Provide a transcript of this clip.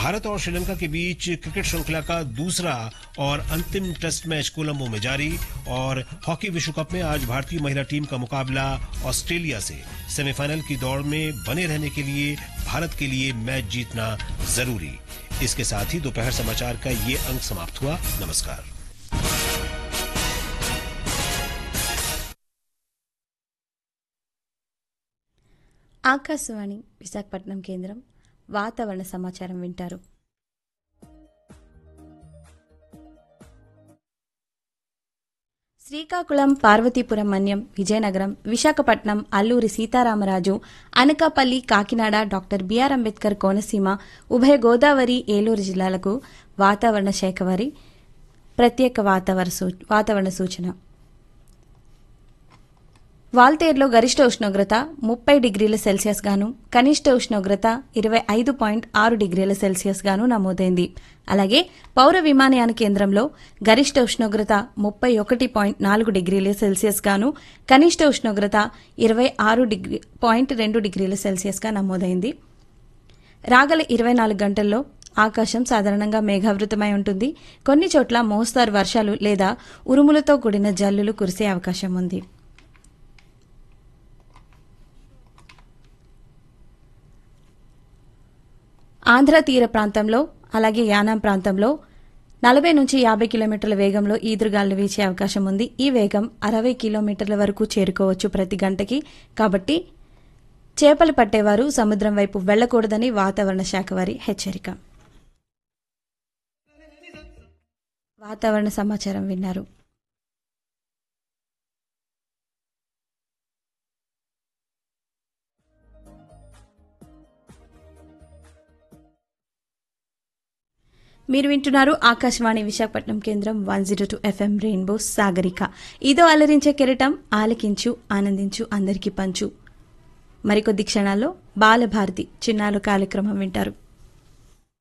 भारत और श्रीलंका के बीच क्रिकेट श्रृंखला का दूसरा और अंतिम टेस्ट मैच कोलंबो में जारी और हॉकी विश्व कप में आज भारतीय महिला टीम का मुकाबला ऑस्ट्रेलिया से सेमीफाइनल की दौड़ में बने रहने के लिए भारत के लिए मैच जीतना जरूरी इसके साथ ही दोपहर समाचार का ये अंक समाप्त हुआ नमस्कार ఆకాశవాణి విశాఖపట్నం కేంద్రం వాతావరణ సమాచారం వింటారు శ్రీకాకుళం పార్వతీపురం మన్యం విజయనగరం విశాఖపట్నం అల్లూరి సీతారామరాజు అనకాపల్లి కాకినాడ డాక్టర్ బిఆర్ అంబేద్కర్ కోనసీమ ఉభయ గోదావరి ఏలూరు జిల్లాలకు వాతావరణ శాఖ వారి ప్రత్యేక వాతావరణ సూ- వాతావరణ సూచన వాల్తేరులో గరిష్ట ఉష్ణోగ్రత ముప్పై డిగ్రీల సెల్సియస్ గాను కనిష్ట ఉష్ణోగ్రత ఇరవై ఐదు పాయింట్ ఆరు డిగ్రీల సెల్సియస్ గాను నమోదైంది అలాగే పౌర విమానయాన కేంద్రంలో గరిష్ట ఉష్ణోగ్రత ముప్పై ఒకటి పాయింట్ నాలుగు డిగ్రీల సెల్సియస్ గాను కనిష్ట ఉష్ణోగ్రత ఇరవై ఆరు డిగ్రీ పాయింట్ రెండు డిగ్రీల సెల్సియస్ గా నమోదైంది రాగల ఇరవై నాలుగు గంటల్లో ఆకాశం సాధారణంగా మేఘావృతమై ఉంటుంది కొన్ని చోట్ల మోస్తారు వర్షాలు లేదా ఉరుములతో కూడిన జల్లులు కురిసే అవకాశం ఉంది ఆంధ్ర తీర ప్రాంతంలో అలాగే యానాం ప్రాంతంలో నలభై నుంచి యాభై కిలోమీటర్ల వేగంలో ఈదురుగాలు వీచే అవకాశం ఉంది ఈ వేగం అరవై కిలోమీటర్ల వరకు చేరుకోవచ్చు ప్రతి గంటకి కాబట్టి చేపలు పట్టేవారు సముద్రం వైపు వెళ్లకూడదని వాతావరణ శాఖ వారి హెచ్చరిక వాతావరణ సమాచారం విన్నారు మీరు వింటున్నారు ఆకాశవాణి విశాఖపట్నం కేంద్రం one zero two F M rainbow Sagarika ఇదో అలరించే కెరటం ఆలకించు ఆనందించు అందరికీ పంచు మరికొద్ది క్షణాల్లో బాలభారతి చిన్నాలు కార్యక్రమం వింటారు